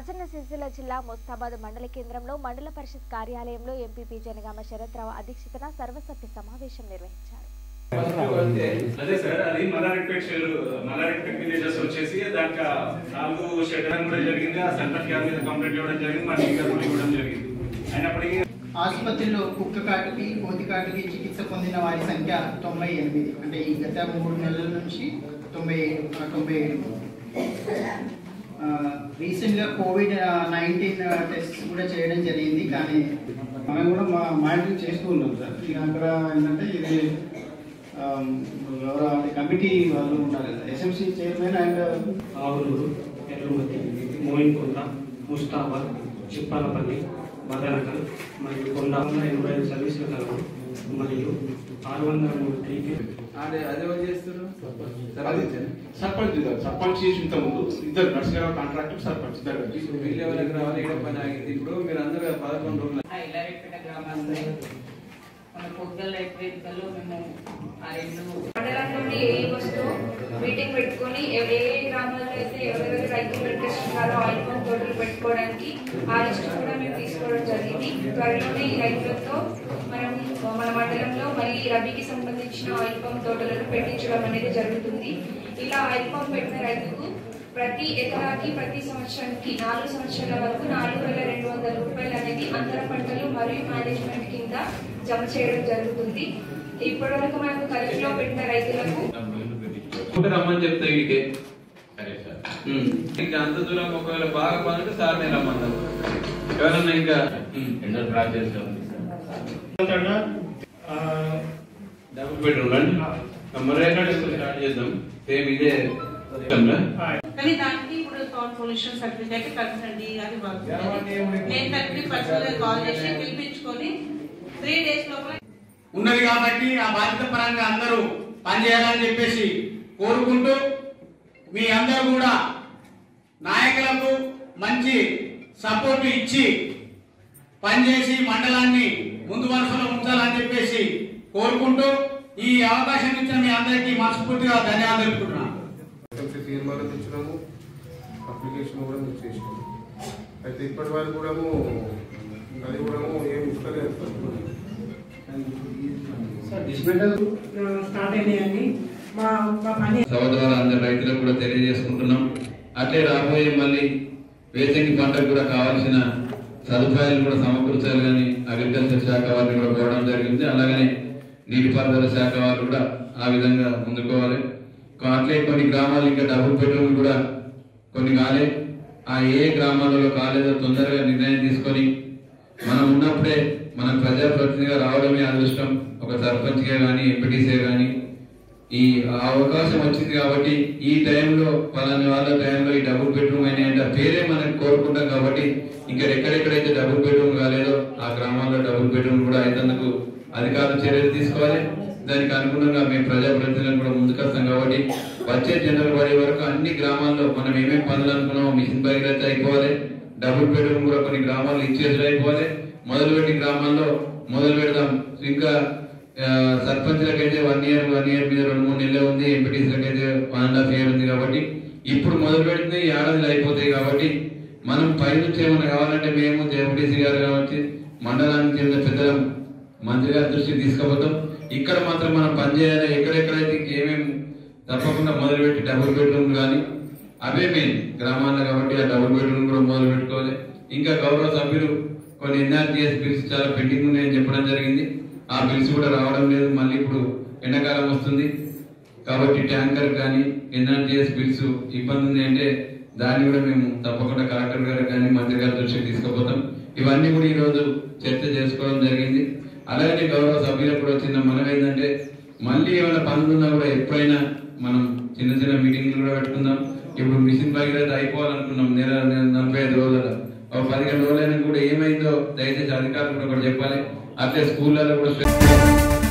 రాజన్న సిరిసిల్ల జిల్లా ముస్తాబాద్ మండల కేంద్రంలో మండల పరిషత్ కార్యాలయంలో ఎంపీపీ జనగామ శరత్రావు అధ్యక్షతన సర్వసభ్య సమావేశం నిర్వహించారు అదే సార్ అది మలారెడ్పేట్ షెల్ మలారెడ్పేట్ విలేజెస్ వచ్చేసి దాంట్లో నాలుగు షెడ్యూల్ కూడా జరిగింది ఆ సెంటర్ క్యాబ్ మీద కంప్లీట్ ఇవ్వడం జరిగింది మన ఇంకా కూడా ఇవ్వడం జరిగింది అయినప్పటికీ ఆసుపత్రిలో కుక్క కాటుకి కోతి కాటుకి చికిత్స పొందిన వారి సంఖ్య తొంభై ఎనిమిది అంటే ఈ గత మూడు నెలల నుంచి తొంభై ఏడు ఆ, తొంభై ఏడు ఆ, రీసెంట్గా కోవిడ్ నైన్టీన్ టెస్ట్ కూడా చేయడం జరిగింది కానీ మనం కూడా మా మానిటరింగ్ చేస్తూ ఉన్నాం సార్ ఇక అక్కడ ఏంటంటే ఇది ఆమ్, ఎవరో కమిటీ వాళ్ళు ఉన్నారు కదా SMC chairman and Avuluru Erramati Moinkonda Mustabad Chippalapalli Madanakal మరియు కొండ ఎనభై ఐదు సర్వీసులు కలవు మరియు ఆరు వందల మూడు టీపీ అదే అదే వాళ్ళు చేస్తారు అది సర్పంచ్ ఇద్దరు. సర్పంచ్ చేసి ఇంత ముందు ఇద్దరు నర్సింగ్ కాంట్రాక్టర్ సర్పంచ్ ఇద్దరు కలిసి. వీళ్ళు ఎవరికి రావాలి ఇక్కడ పని ఆగింది ఇప్పుడు మీరు అందరూ పదకొండు రోజులు ఆ ఇల్లారెడ్డిపేట గ్రామాన్ని మన పొద్దుల వేదికలో మేము ఆ రెండు మండలంలోని ఏ వస్తువు మీటింగ్ పెట్టుకొని ఎవ- ఏ ఏ గ్రామాల్లో అయితే ఎవరెవరు రైతులు పెట్టేస్తున్నారో ఆయిల్ పంప్ తోటలు పెట్టుకోవడానికి ఆ లిస్ట్ కూడా మేము తీసుకోవడం జరిగింది త్వరలోనే ఈ రైతులతో మనం మన మండలంలో మళ్ళీ రబీకి సంబంధించిన ఆయిల్ పంప్ తోటలను పెట్టించడం అనేది జరుగుతుంది ఇలా ఆయిల్ పంప్ పెట్టిన రైతుకు ప్రతి ఎకరాకి ప్రతి సంవత్సరానికి నాలుగు సంవత్సరాల వరకు నాలుగు వేల రెండు వందల రూపాయలు అనేది అంతర పంటలు మరియు మేనేజ్మెంట్ కింద జమ చేయడం జరుగుతుంది ఇప్పటి వరకు మనకు ఖరీఫ్లో పెట్టిన రైతులకు ఒకటి రమ్మని చెప్తా వీడికి ఇంకా అంత దూరం ఒకవేళ బాగా పనుంటే సార్ నేను రమ్మంటాను ఎవరన్నా ఇంకా డబుల్ బెడ్రూమ్ అండి మరి ఎక్కడ స్టార్ట్ చేద్దాం సేమ్ ఇదే సిస్టంలా? కానీ దానికి ఇప్పుడు సౌండ్ పొల్యూషన్ సర్టిఫికేట్ కట్టండి అది వర్క్ నేను థర్టీ పర్సనల్ కాల్ చేసి పిలిపించుకొని త్రీ డేస్ లోపల ఉన్నది కాబట్టి ఆ బాధ్యత పరంగా అందరూ పనిచేయాలని చెప్పేసి కోరుకుంటూ మీ అందరూ కూడా నాయకులకు మంచి సపోర్ట్ ఇచ్చి పనిచేసి మండలాన్ని ముందు వరుసలో ఉంచాలని చెప్పేసి కోరుకుంటూ ఈ అవకాశం ఇచ్చిన మీ అందరికీ మనస్ఫూర్తిగా ధన్యవాదాలు తెలుపుకుంటున్నాను ఎస్ఎంసీ తీర్మానం ఇచ్చినాము అప్లికేషన్ కూడా మేము చేసినాము అయితే ఇప్పటి వరకు కూడా అది కూడా ఏం ఇస్తలేదు స్టార్ట్ అయినాయండి మా మా పని సోదరులు అందరి రైతులకు కూడా తెలియజేసుకుంటున్నాం అట్లే రాబోయే మళ్ళీ వేసంగి పంటకు కూడా కావాల్సిన సదుపాయాలు కూడా సమకూర్చాలి కానీ అగ్రికల్చర్ శాఖ వారిని కూడా కోరడం జరిగింది అలాగనే నీటిపారుదల శాఖ వారు కూడా ఆ విధంగా ముందుకోవాలి అట్లే కొన్ని గ్రామాలు ఇంకా డబుల్ బెడ్రూమ్ కూడా కొన్ని కాలే ఆ ఏ గ్రామాలలో కాలేదో తొందరగా నిర్ణయం తీసుకొని మనం ఉన్నప్పుడే మనం ప్రజాప్రతినిధిగా రావడమే అదృష్టం ఒక సర్పంచ్గా కానీ ఎంపీటీసీ కానీ ఈ అవకాశం వచ్చింది కాబట్టి ఈ టైంలో పలాని వాళ్ళ టైంలో ఈ డబుల్ బెడ్రూమ్ అయినాయి అంటే ఆ పేరే మనం కోరుకుంటాం కాబట్టి ఇంకా ఎక్కడెక్కడైతే డబుల్ బెడ్రూమ్ కాలేదో ఆ గ్రామాల్లో డబుల్ బెడ్రూమ్ కూడా అయినందుకు అధికారులు చర్యలు తీసుకోవాలి దానికి అనుగుణంగా మేము ప్రజాప్రతినిధులను కూడా ముందుకొస్తాం కాబట్టి వచ్చే జనరల్ పడే వరకు అన్ని గ్రామాల్లో మనం ఏమేమి పనులు అనుకున్నామో మిషన్ భగీరథ అయిపోవాలి డబుల్ బెడ్రూమ్ కూడా కొన్ని గ్రామాల్లో ఇచ్చేసి అయిపోవాలి మొదలుపెట్టి గ్రామాల్లో మొదలు పెడదాం ఇంకా ఆ, సర్పంచ్లకైతే వన్ ఇయర్ వన్ ఇయర్ మీద రెండు మూడు నెలలు ఉంది ఎంపీటీసీలకైతే వన్ అండ్ హాఫ్ ఇయర్ ఉంది కాబట్టి ఇప్పుడు మొదలు పెడితే ఈ ఏడాదిలో అయిపోతాయి కాబట్టి మనం పై నుంచి ఏమైనా కావాలంటే మేము ఎంపీటీసీ గారు కావచ్చు మండలానికి చెందిన పెద్దలం మంత్రి గారి దృష్టికి తీసుకుపోతాం ఇక్కడ మాత్రం మనం పనిచేయాలి ఎక్కడెక్కడైతే ఏమేమి తప్పకుండా మొదలుపెట్టి డబుల్ బెడ్రూమ్ కానీ అవే మెయిన్ గ్రామాల్లో కాబట్టి ఆ డబుల్ బెడ్రూమ్ కూడా మొదలు పెట్టుకోవాలి ఇంకా గౌరవ సభ్యులు కొన్ని ఎన్ఆర్టీఎస్ బిల్స్ చాలా పెండింగ్ ఉన్నాయని చెప్పడం జరిగింది ఆ బిల్స్ కూడా రావడం లేదు మళ్ళీ ఇప్పుడు ఎండాకాలం వస్తుంది కాబట్టి ట్యాంకర్ కానీ ఎన్ఆర్టీఎస్ బిల్స్ ఇబ్బంది ఉంది అంటే దాన్ని కూడా మేము తప్పకుండా కలెక్టర్ గారు కానీ మంత్రి గారి దృష్టికి తీసుకుపోతాం ఇవన్నీ కూడా ఈ రోజు చర్చ చేసుకోవడం జరిగింది అలాగే గౌరవ సభ్యులకు కూడా చిన్న మనం ఏంటంటే మళ్ళీ ఏమైనా పనులు ఉన్నా కూడా ఎప్పుడైనా మనం చిన్న చిన్న మీటింగ్లు కూడా పెట్టుకుందాం ఇప్పుడు మిషన్ భగీరథ అయిపోవాలనుకున్నాం నెల నెల నలభై ఐదు రోజుల ఒక పదిహేను రోజులైనా కూడా ఏమైందో దయచేసి అధికారులు కూడా ఒకటి చెప్పాలి అట్లే స్కూళ్ళలో కూడా